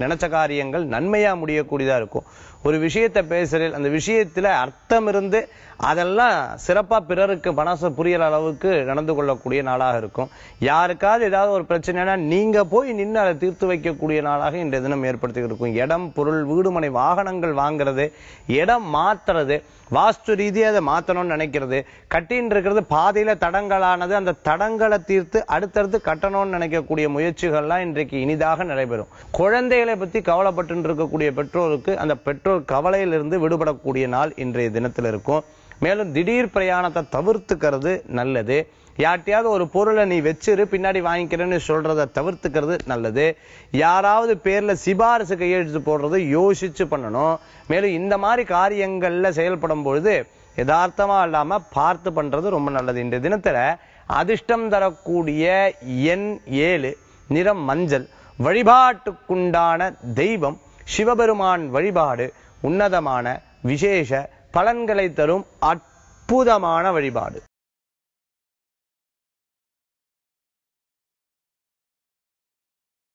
நினைச்ச காரியங்கள் நன்மையா முடியக்கூடியதா இருக்கும் ஒரு விஷயத்தை பேசுறேன் அந்த விஷயத்துல அர்த்தம் இருந்து அதெல்லாம் சிறப்பா பிறருக்கு மனசு புரியற அளவுக்கு நடந்து கொள்ளக்கூடிய நாளாக இருக்கும் யாருக்காவது ஏதாவது ஒரு பிரச்சனைனா நீங்க போய் நின்று அதை தீர்த்து வைக்கக்கூடிய நாளாக இன்றைய தினம் ஏற்படுத்தி இருக்கும் இடம் பொருள் வீடுமனை வாகனங்கள் வாங்குறது இடம் மாத்துறது வாஸ்து ரீதியா அதை மாத்தணும்னு நினைக்கிறது கட்டின்னு இருக்கிறது பாதையில தடங்களானது அந்த தடங்களை தீர்த்து அடுத்தடுத்து கட்டணும்னு நினைக்கக்கூடிய முயற்சிகள்லாம் இன்றைக்கு இனிதாக நடைபெறும் குழந்தைகளை பத்தி கவலைப்பட்டு இருக்கக்கூடிய பெற்றோருக்கு அந்த பெற்றோர் கவலையிலிருந்து விடுபடக்கூடிய நாள் இன்றைய தினத்தில் இருக்கும் மேலும் திடீர் பிரயாணத்தை தவிர்த்துக்கிறது நல்லது யார்ட்டையாவது ஒரு பொருளை நீ வச்சிரு பின்னாடி வாங்கிக்கிறேன்னு சொல்றத தவிர்த்துக்கிறது நல்லது யாராவது பேர்ல சிபாரிசு கையெழுத்து போடுறது யோசிச்சு பண்ணணும் மேலும் இந்த மாதிரி காரியங்கள்ல செயல்படும் பொழுது யதார்த்தமா இல்லாம பார்த்து பண்றது ரொம்ப நல்லது இந்த தினத்துல அதிர்ஷ்டம் தரக்கூடிய எண் ஏழு நிறம் மஞ்சள் வழிபாட்டுக்குண்டான தெய்வம் சிவபெருமான் வழிபாடு உன்னதமான விசேஷ பலன்களை தரும் அற்புதமான வழிபாடு